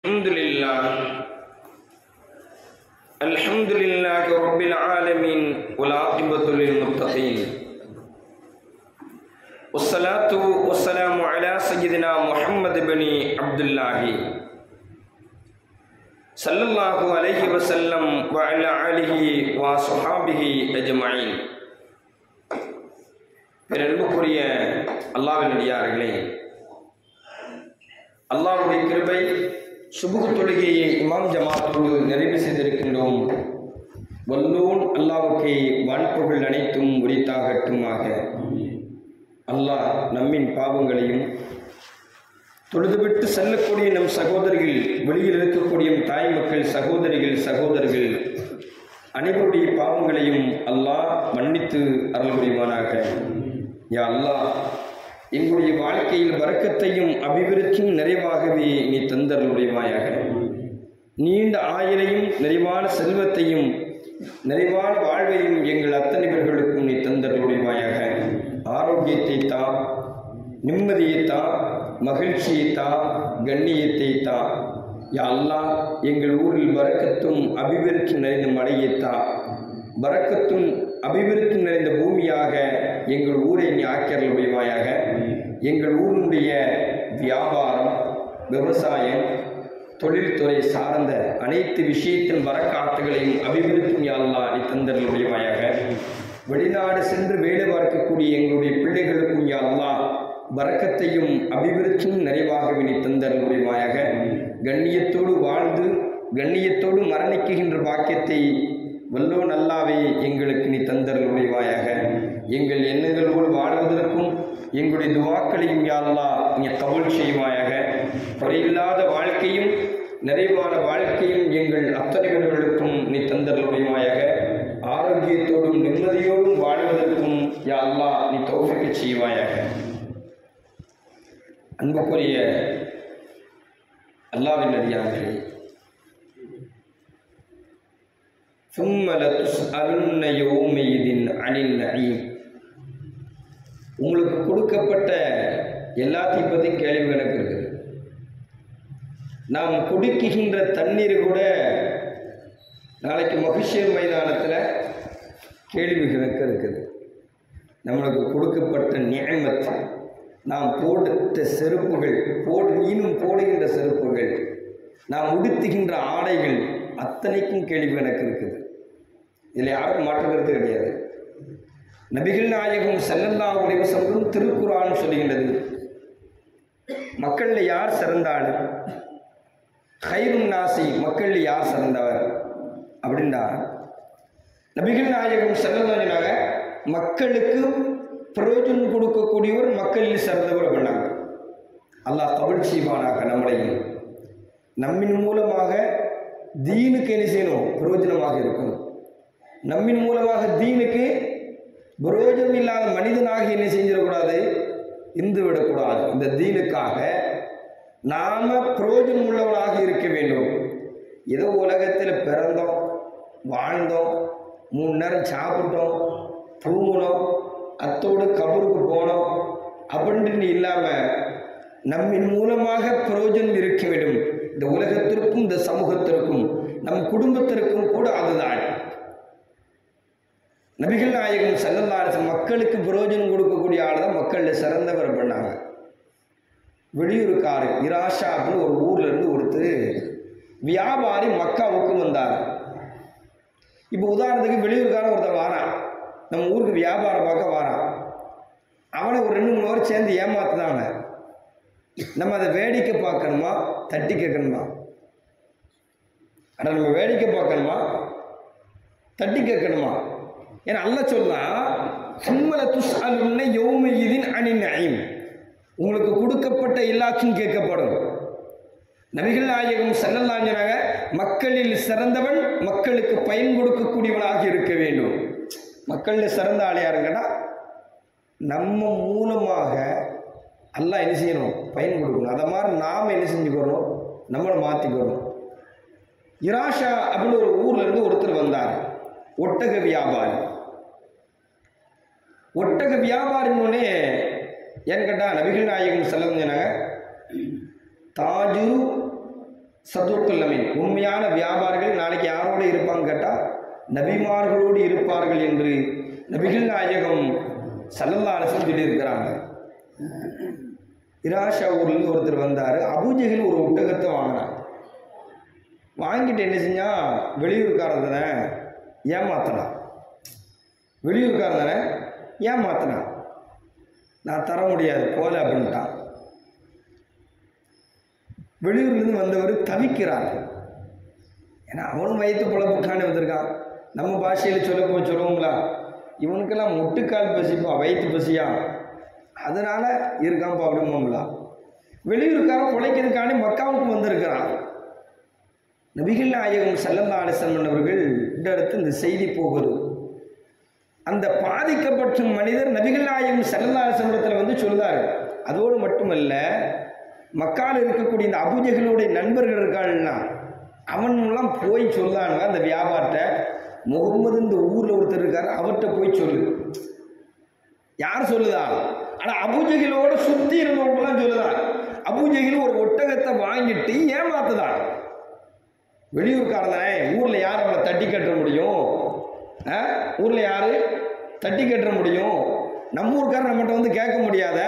الحمد لله الحمد لله رب العالمين والعاقبة للمتقين والصلاة والسلام على سيدنا محمد بن عبد الله صلى الله عليه وسلم وعلى آله وصحابه أجمعين பெரும்புக்குரிய அல்லாவின் அடியார்களே அல்லாஹ்வுடைய கிருபை சுபுகு தொழுகையை இமாம் ஜமாத்தோடு நிறைவு செய்திருக்கின்றோம் வல்லோன் அல்லாவுக்கு வான்புகள் அனைத்தும் உரித்தாகட்டுமாக அல்லாஹ் நம்மின் பாவங்களையும் தொழுதுவிட்டு செல்லக்கூடிய நம் சகோதரிகள் வெளியில் இருக்கக்கூடிய நம் தாய் மக்கள் சகோதரிகள் சகோதரர்கள் அனைவருடைய பாவங்களையும் அல்லாஹ் மன்னித்து அருள் புரிவானாக யா அல்லாஹ் எங்களுடைய வாழ்க்கையில் வரக்கத்தையும் அபிவிருத்தியும் நிறைவாகவே நீ தந்தருடையவாயாக நீண்ட ஆயுளையும் நிறைவான செல்வத்தையும் நிறைவான வாழ்வையும் எங்கள் அத்தனை பேர்களுக்கும் நீ தந்தருடையவாயாக ஆரோக்கியத்தை தா நிம்மதியை தா மகிழ்ச்சியை தா கண்ணியத்தை தா யா அல்லாஹ் எங்கள் ஊரில் வரக்கத்தும் அபிவிருத்தி நிறைந்த மழையை தா வரக்கத்தும் அபிவிருத்தி நிறைந்த பூமியாக எங்கள் ஊரை நீ ஆக்கியர்கள் புரிவாயாக எங்கள் ஊரினுடைய வியாபாரம் விவசாயம் தொழில்துறை சார்ந்த அனைத்து விஷயத்தின் வரக்காட்டுகளையும் அபிவிருத்தி அல்லா நீ தந்தர்கள் புரிவாயாக வெளிநாடு சென்று வேலை பார்க்கக்கூடிய எங்களுடைய பிள்ளைகளுக்கும் அல்லா வரக்கத்தையும் அபிவிருத்தியும் நிறைவாக நீ தந்தர்கள் புரிவாயாக கண்ணியத்தோடு வாழ்ந்து கண்ணியத்தோடு மரணிக்குகின்ற பாக்கியத்தை வல்லோ நல்லாவே எங்களுக்கு நீ தந்தர்கள் உடைவாயாக எங்கள் எண்ணங்களோடு வாழ்வதற்கும் எங்களுடைய துவாக்களையும் யாரலா நீ கபல் செய்வாயாக குறையில்லாத வாழ்க்கையும் நிறைவான வாழ்க்கையும் எங்கள் அத்தனைவர்களுக்கும் நீ தந்தர்கள் உடைவாயாக ஆரோக்கியத்தோடும் நிம்மதியோடும் வாழ்வதற்கும் யா அல்லா நீ தௌஃபிக்க செய்வாயாக அன்புக்குரிய அல்லாவின் நடிகார்களே ثم لتسألن يومئذ عن النعيم உங்களுக்கு கொடுக்கப்பட்ட எல்லாத்தையும் பற்றி கேள்வி கணக்கு இருக்குது நாம் குடிக்குகின்ற தண்ணீர் கூட நாளைக்கு மகிஷர் மைதானத்தில் கேள்வி கணக்கு இருக்குது நம்மளுக்கு கொடுக்கப்பட்ட நியமத்து நாம் போடுத்த செருப்புகள் போடு நீனும் போடுகின்ற செருப்புகள் நாம் உடுத்துகின்ற ஆடைகள் அத்தனைக்கும் கேள்வி கணக்கு இருக்குது இதில் யாருக்கும் மாற்று கருத்து கிடையாது நபிகள் நாயகம் செல்லல்லா உடைவசம் திருக்குறான் சொல்லுகின்றது மக்களில் யார் சிறந்தாள் ஹைரும் நாசி மக்களில் யார் சிறந்தவர் அப்படின்னா நபிகள் நாயகம் செல்லல்லாங்க மக்களுக்கு பிரயோஜனம் கொடுக்கக்கூடியவர் மக்களில் சிறந்தவர் பண்ணாங்க அல்லாஹ் கபல் செய்வானாக நம்மளையும் நம்மின் மூலமாக தீனுக்கு என்ன செய்யணும் பிரயோஜனமாக இருக்கணும் நம்மின் மூலமாக தீனுக்கு பிரயோஜனம் இல்லாத மனிதனாக என்ன செஞ்சிடக்கூடாது இந்து விடக்கூடாது இந்த தீனுக்காக நாம பிரயோஜனம் உள்ளவனாக இருக்க வேண்டும் ஏதோ உலகத்தில் பிறந்தோம் வாழ்ந்தோம் மூணு நேரம் சாப்பிட்டோம் தூங்கினோம் அத்தோடு கபருக்கு போனோம் அப்படின்ட்டு இல்லாமல் நம்மின் மூலமாக பிரயோஜனம் இருக்க வேண்டும் இந்த உலகத்திற்கும் இந்த சமூகத்திற்கும் நம் குடும்பத்திற்கும் கூட அதுதான் நபிகள் நாயகம் செல்லல்லாரசு மக்களுக்கு பிரயோஜனம் கொடுக்கக்கூடிய ஆள் தான் மக்களில் சிறந்தவர் பண்ணாங்க வெளியூருக்காரு இராஷா அப்படின்னு ஒரு ஊர்ல இருந்து ஒருத்தர் வியாபாரி மக்காவுக்கு வந்தார் இப்போ உதாரணத்துக்கு வெளியூருக்காரன் ஒருத்தன் வாரான் நம்ம ஊருக்கு வியாபாரம் பார்க்க வாரான் அவனை ஒரு ரெண்டு மூணு வாரம் சேர்ந்து ஏமாத்துதாங்க நம்ம அதை வேடிக்கை பார்க்கணுமா தட்டி கேட்கணுமா ஆனால் நம்ம வேடிக்கை பார்க்கணுமா தட்டி கேட்கணுமா ஏன்னா அல்ல சொல்லலாம் சும்மல துஸ் அலுன்ன யௌமையிதின் அணி நயம் உங்களுக்கு கொடுக்கப்பட்ட எல்லாத்தையும் கேட்கப்படும் நபிகள் நாயகம் செல்லலாஞ்சனாக மக்களில் சிறந்தவன் மக்களுக்கு பயன் கொடுக்கக்கூடியவனாக இருக்க வேண்டும் மக்களில் சிறந்த ஆள் யாருங்கன்னா நம்ம மூலமாக எல்லாம் என்ன செய்யணும் பயன் கொடுக்கணும் அதை மாதிரி நாம் என்ன செஞ்சுக்கிறோம் நம்மளை மாற்றிக்கிறோம் இராஷா அப்படின்னு ஒரு ஊர்ல இருந்து ஒருத்தர் வந்தார் ஒட்டக வியாபாரி ஒட்டக வியாபாரின்னொடனே ஏன்னு கேட்டால் நபிகள் நாயகம் செல்லம் சொன்னாங்க தாஜு சதுக்குல் அமீன் உண்மையான வியாபாரிகள் நாளைக்கு யாரோடு இருப்பாங்க கேட்டால் நபிமார்களோடு இருப்பார்கள் என்று நபிகள் நாயகம் சல்லல்லா அலிஸ்லம் சொல்லியிருக்கிறாங்க இராஷா ஊர்லேருந்து ஒருத்தர் வந்தார் அபூஜகில் ஒரு ஒட்டகத்தை வாங்கினான் வாங்கிட்டு என்ன செஞ்சான் வெளியூர்காரன் தானே ஏமாத்தினான் வெளியூர்காரன் தானே ஏமாத்தினான் நான் தர முடியாது போல அப்படின்ட்டான் வெளியூர்லேருந்து வந்தவர் தவிக்கிறார் ஏன்னா அவனும் வயிற்று பொழப்புக்கான வந்திருக்கான் நம்ம பாஷையில் சொல்ல போய் சொல்லுவோங்களா இவனுக்கெல்லாம் முட்டுக்கால் பசிப்பா வயிற்று பசியா அதனால் இருக்கான்ப்பா அப்படிம்போங்களா வெளியூருக்காரன் பிழைக்கிறதுக்காண்டி மக்காவுக்கு வந்திருக்கிறான் நபிகள் நாயகம் சல்லல்லா அலிசன் அவர்கள் இந்த இடத்து இந்த செய்தி போகுது அந்த பாதிக்கப்பட்ட மனிதர் நபிகள் நாயகம் சல்லல்லா அலிசன் வந்து சொல்லுதாரு அதோடு மட்டுமல்ல மக்கால் இருக்கக்கூடிய இந்த அபுஜகளுடைய நண்பர்கள் இருக்காள்னா அவன்லாம் போய் சொல்லானுங்க அந்த வியாபாரத்தை முகமது இந்த ஊரில் ஒருத்தர் இருக்காரு அவர்கிட்ட போய் சொல்லு யார் சொல்லுதா ஆனால் அபுஜகிலோட சுற்றி இருந்தவங்களாம் சொல்லுதான் அபுஜகில் ஒரு ஒட்டகத்தை வாங்கிட்டு ஏமாத்துதான் வெளியூர்காரன் தானே ஊரில் யார் அவனை தட்டி கட்ட முடியும் ஆ ஊரில் யார் தட்டி கட்ட முடியும் நம்ம ஊர்க்காரன் நம்மகிட்ட வந்து கேட்க முடியாத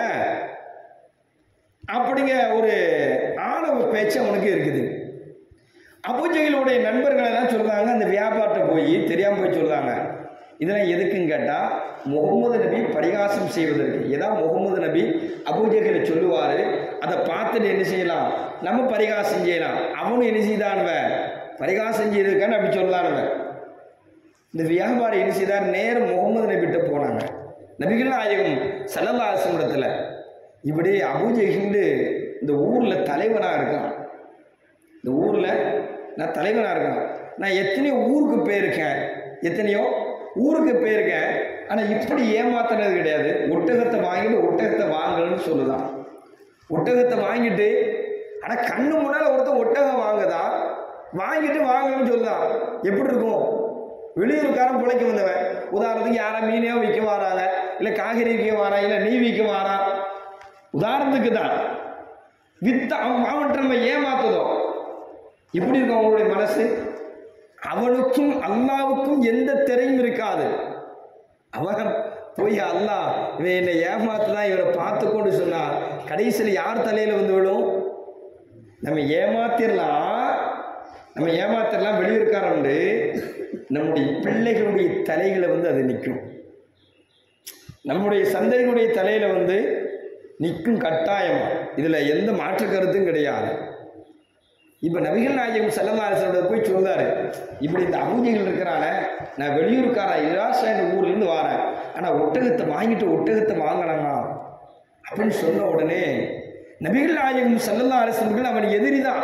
அப்படிங்க ஒரு ஆணவ பேச்சு அவனுக்கு இருக்குது அபுஜகிலுடைய நண்பர்கள் எல்லாம் சொல்றாங்க அந்த வியாபாரத்தை போய் தெரியாமல் போய் சொல்றாங்க இதெல்லாம் எதுக்குன்னு கேட்டால் முகமது நபி பரிகாசம் செய்வதற்கு ஏதா முகமது நபி அபூஜகளை சொல்லுவார் அதை பார்த்துட்டு என்ன செய்யலாம் நம்ம பரிகாசம் செய்யலாம் அவனும் என்ன செய்தானுவன் பரிகாசம் செய்திருக்கான்னு அப்படி சொல்லலானுவன் இந்த வியாபாரி என்ன செய்தார் நேரம் முகமது நபிகிட்ட போனாங்க நபிகள் நாயகம் சல்லல்லாசமிடத்தில் இப்படி அபூஜகிண்டு இந்த ஊரில் தலைவனாக இருக்கான் இந்த ஊரில் நான் தலைவனாக இருக்கேன் நான் எத்தனையோ ஊருக்கு போயிருக்கேன் எத்தனையோ ஊருக்கு போயிருக்கேன் ஆனால் இப்படி ஏமாத்தினது கிடையாது ஒட்டகத்தை வாங்கிட்டு ஒட்டகத்தை வாங்கலன்னு சொல்லுதான் ஒட்டகத்தை வாங்கிட்டு ஆனால் கண்ணு முன்னால் ஒருத்தன் ஒட்டகம் வாங்குதா வாங்கிட்டு வாங்கணும்னு சொல்லுதான் எப்படி இருக்கும் வெளியூருக்காரன் பிழைக்க வந்தவன் உதாரணத்துக்கு யாரா மீனையோ விற்க வராங்க இல்லை காய்கறி விற்க வாரா இல்லை நீ விற்க வாரா உதாரணத்துக்கு தான் வித்த அவன் அவன்கிட்ட நம்ம ஏமாத்துதோ எப்படி இருக்கும் அவங்களுடைய மனசு அவனுக்கும் அல்லாவுக்கும் எந்த திரையும் இருக்காது அவன் போய் அல்லாஹ் இவன் என்னை ஏமாத்துதான் இவரை பார்த்து கொண்டு சொன்னா கடைசியில் யார் தலையில் வந்து விழும் நம்ம ஏமாத்திரலாம் நம்ம ஏமாத்திரலாம் வெளியிருக்காரண்டு நம்முடைய பிள்ளைகளுடைய தலைகளை வந்து அது நிற்கும் நம்முடைய சந்தைகளுடைய தலையில் வந்து நிற்கும் கட்டாயம் இதில் எந்த மாற்று கருத்தும் கிடையாது இப்போ நபிகள் நாயகம் செல்லமாரசோட போய் சொல்றாரு இப்படி இந்த அபூஜைகள் இருக்கிறான நான் வெளியூருக்காரா இராசா இந்த ஊர்லேருந்து வரேன் ஆனால் ஒட்டகத்தை வாங்கிட்டு ஒட்டகத்தை வாங்கினாங்க அப்படின்னு சொன்ன உடனே நபிகள் நாயகம் செல்லல்லா அரசர்கள் அவன் எதிரி தான்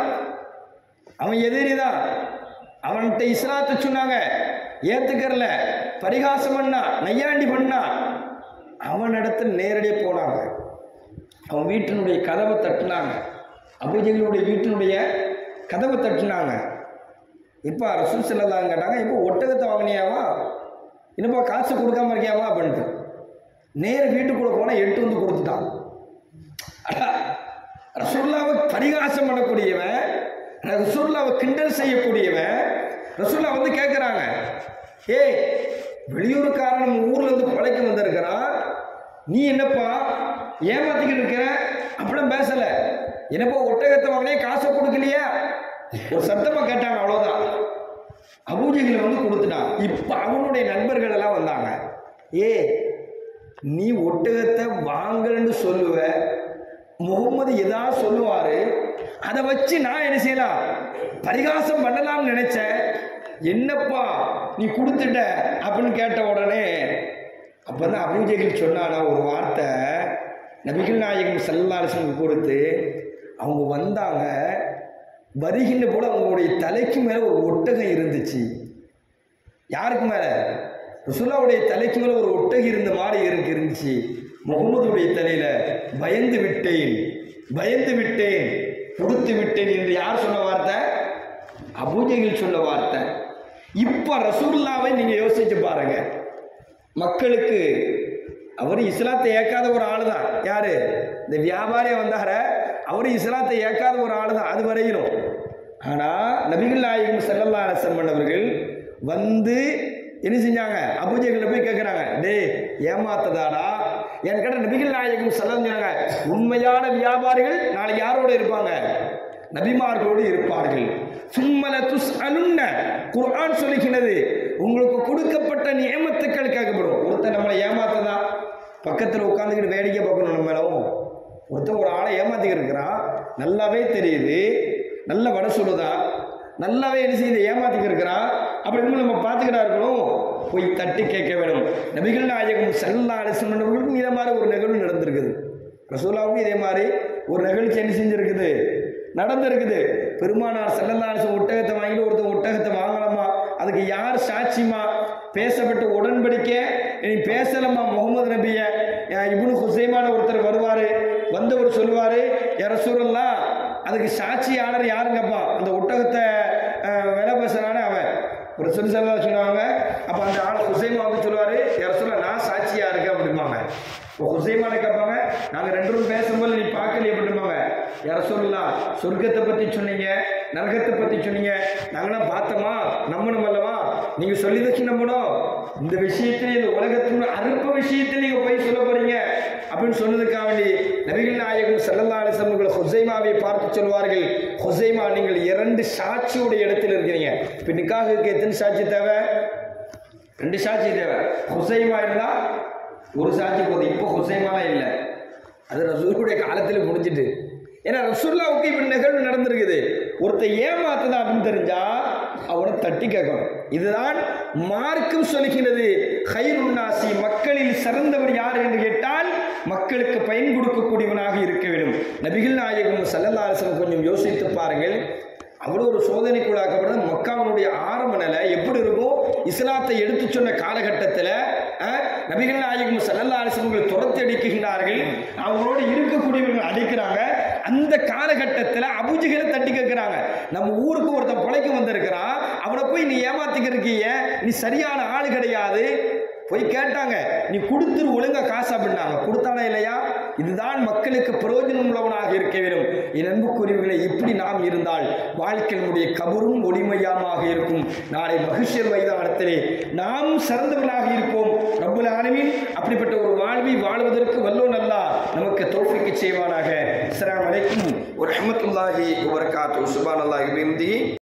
அவன் எதிரி தான் அவன்கிட்ட இஸ்லாத்தை சொன்னாங்க ஏத்துக்கறல பரிகாசம் பண்ணா நையாண்டி பண்ணா அவனிடத்தில் நேரடியாக போனாங்க அவன் வீட்டினுடைய கதவை தட்டினாங்க அபூஜைகளுடைய வீட்டினுடைய கதவை தட்டினாங்க இப்போ ரசூல் செல்லலாம் கேட்டாங்க இப்போ ஒட்டகத்தை வாங்கினியாவா இன்னப்பா காசு கொடுக்காம இருக்கியாவா அப்படின்ட்டு நேர வீட்டுக்குள்ளே போனால் எட்டு வந்து கொடுத்துட்டான் அடா, ரசூல்லாவை பரிகாசம் பண்ணக்கூடியவன் ரசூல்லாவை கிண்டல் செய்யக்கூடியவன் ரசூல்லா வந்து கேட்குறாங்க ஏய் வெளியூருக்காரன் நம்ம ஊர்ல இருந்து கொலைக்கு வந்திருக்கிறான் நீ என்னப்பா ஏமாத்திக்கிட்டு இருக்கிற அப்படிலாம் பேசல என்னப்பா ஒட்டகத்தை வாங்கினே காசை கொடுக்கலையா ஒரு சத்தமா கேட்டாங்க அவ்வளோதான் அபூஜைகளை வந்து கொடுத்துட்டான் இப்போ அவனுடைய நண்பர்கள் எல்லாம் வந்தாங்க ஏ நீ ஒட்டகத்தை வாங்கலன்னு சொல்லுவ முகம்மது ஏதாவது சொல்லுவாரு அதை வச்சு நான் என்ன செய்யலாம் பரிகாசம் பண்ணலாம்னு நினைச்சேன் என்னப்பா நீ கொடுத்துட்ட அப்படின்னு கேட்ட உடனே அப்பதான் அபூஜைகள் சொன்னானா ஒரு வார்த்தை நபிகள் நாயகம் செல்லாரசனுக்கு கொடுத்து அவங்க வந்தாங்க வருகின்ற போல அவங்களுடைய தலைக்கு மேலே ஒரு ஒட்டகம் இருந்துச்சு யாருக்கு மேலே ரசுல்லாவுடைய தலைக்கு மேலே ஒரு ஒட்டகம் இருந்த மாதிரி இருக்கு இருந்துச்சு முகமதுடைய தலையில பயந்து விட்டேன் பயந்து விட்டேன் கொடுத்து விட்டேன் என்று யார் சொன்ன வார்த்தை அபூஜைகள் சொன்ன வார்த்தை இப்ப ரசூல்லாவை நீங்க யோசிச்சு பாருங்க மக்களுக்கு அவர் இஸ்லாத்தை ஏற்காத ஒரு ஆளு தான் யாரு இந்த வியாபாரியா வந்தார அவர் இஸ்லாத்தை ஏற்காத ஒரு ஆளு தான் அது வரையிலும் ஆனால் நபிகள் நாயகம் செல்லல்லா அரசன் அவர்கள் வந்து என்ன செஞ்சாங்க அபுஜைகளில் போய் கேட்குறாங்க டேய் ஏமாத்ததாடா என் கேட்ட நபிகள் நாயகம் செல்லம் உண்மையான வியாபாரிகள் நாளைக்கு யாரோட இருப்பாங்க நபிமார்களோடு இருப்பார்கள் சும்மல துஸ் அலுன்ன குர்ஆன் சொல்லுகிறது உங்களுக்கு கொடுக்கப்பட்ட நியமத்துக்கள் கேட்கப்படும் ஒருத்தன் நம்மளை ஏமாத்ததா பக்கத்தில் உட்காந்துக்கிட்டு வேடிக்கை பார்க்கணும் நம்ம மேலும் ஒருத்தன் ஒரு ஆளை ஏமாத்திக்கிட்டு இருக்கிறான் நல்லாவே தெரியுது நல்ல வடை சொல்லுதா நல்லாவே என்ன செய்யுது ஏமாத்திக்கிட்டு இருக்கிறான் அப்படி இருக்கும்போது நம்ம பார்த்துக்கிட்டா இருக்கணும் போய் தட்டி கேட்க வேணும் நபிகள் நாயகம் செல்லா அலிசமன்றவர்களுக்கும் இதே மாதிரி ஒரு நிகழ்வு நடந்திருக்குது ரசூலாவுக்கும் இதே மாதிரி ஒரு நிகழ்ச்சி என்ன செஞ்சிருக்குது நடந்திருக்குது பெருமானார் செல்லல்லா அலிசம் ஒட்டகத்தை வாங்கிட்டு ஒருத்தன் ஒட்டகத்தை வாங்கலாமா அதுக்கு யார் சாட்சிமா பேசப்பட்ட உடன்படிக்கை இனி பேசலம்மா முகமது நபிய இப்னு ஹுசைமான ஒருத்தர் வருவார் வந்தவர் சொல்லுவார் ரசூலல்லா அதுக்கு சாட்சியாளர் யாருங்கப்பா அந்த ஒட்டகத்தை அஹ், விலை பேசுறானே அவன் ஒரு சொல்லி சொல்லா சொன்னாங்க அப்போ அந்த ஆள் ஹுசைமாவுக்கு சொல்லுவார் ரசூலா நான் சாட்சியா இருக்கேன் அப்படிம்பாங்க இப்போ ஹுசைமான கேட்பாங்க நாங்கள் ரெண்டு பேரும் பேசும்போது நீ பார்க்கலையே அப்படிம்பாங்க யார சொல்லலாம் சொர்க்கத்தை பற்றி சொன்னீங்க நரகத்தை பற்றி சொன்னீங்க நாங்களாம் பார்த்தோமா நம்பணும் அல்லவா நீங்கள் சொல்லி வச்சு நம்பணும் இந்த விஷயத்தில் இந்த உலகத்தின் அற்ப விஷயத்தில் நீங்கள் போய் சொல்ல போறீங்க அப்படின்னு சொன்னதுக்காக வேண்டி நபிகள் நாயகம் செல்லல்லா அலிசம்கள் ஹுசைமாவை பார்த்து சொல்வார்கள் ஹுசைமா நீங்கள் இரண்டு சாட்சியுடைய இடத்தில் இருக்கிறீங்க இப்போ நிக்காகுக்கு எத்தனை சாட்சி தேவை ரெண்டு சாட்சி தேவை ஹுசைமா இருந்தா ஒரு சாட்சி போதும் இப்போ ஹுசைமாலாம் இல்லை அது ரசூலுடைய காலத்தில் முடிஞ்சிட்டு ஏன்னா ரசூல்லாவுக்கு இப்படி நிகழ்வு நடந்திருக்குது ஒருத்தன் ஏமாத்துதான் அப்படின்னு தெரிஞ்சா அவனை தட்டி கேட்கணும் இதுதான் மார்க்கம் சொல்லுகிறது ஹைருன்னாசி மக்களில் சிறந்தவர் யார் என்று கேட்டால் மக்களுக்கு பயன் கொடுக்கக்கூடியவனாக இருக்க வேண்டும் நபிகள் நாயகம் சல்லல்லாசன் கொஞ்சம் யோசித்து பாருங்கள் அவ்வளோ ஒரு சோதனைக்குள்ளாக்கப்பட்ட மக்காவினுடைய ஆரம்ப நிலை எப்படி இருக்கும் இஸ்லாத்தை எடுத்து சொன்ன காலகட்டத்தில் நபிகள் நாயகம் சல்லல்லா அலிஸ்லங்கள் துரத்தி அடிக்குகிறார்கள் அவங்களோட இருக்கக்கூடியவர்கள் அடிக்கிறாங்க அந்த காலகட்டத்தில் அபுஜிகளை தட்டி கேட்கிறாங்க நம்ம ஊருக்கு ஒருத்தன் பிழைக்க வந்திருக்கிறான் அவனை போய் நீ ஏமாத்திக்கிறீங்க நீ சரியான ஆள் கிடையாது போய் கேட்டாங்க நீ கொடுத்துரு ஒழுங்கா காசு அப்படின்னாங்க கொடுத்தானா இல்லையா இதுதான் மக்களுக்கு பிரயோஜனம் உள்ளவனாக இருக்க வேண்டும் என் அன்புக்குரியவர்களை இப்படி நாம் இருந்தால் வாழ்க்கை நம்முடைய கபரும் ஒளிமையாமாக இருக்கும் நாளை மகிழ்ச்சியர் மைதானத்திலே நாம் சிறந்தவர்களாக இருப்போம் ரப்புல் ஆலமீன் அப்படிப்பட்ட ஒரு வாழ்வை வாழ்வதற்கு வல்லோ நல்லா நமக்கு தோஃபிக்கு செய்வானாக அஸ்ஸலாமு அலைக்கும் ஒரு ரஹமத்துல்லாஹி வபரகாத்து சுபான் அல்லாஹி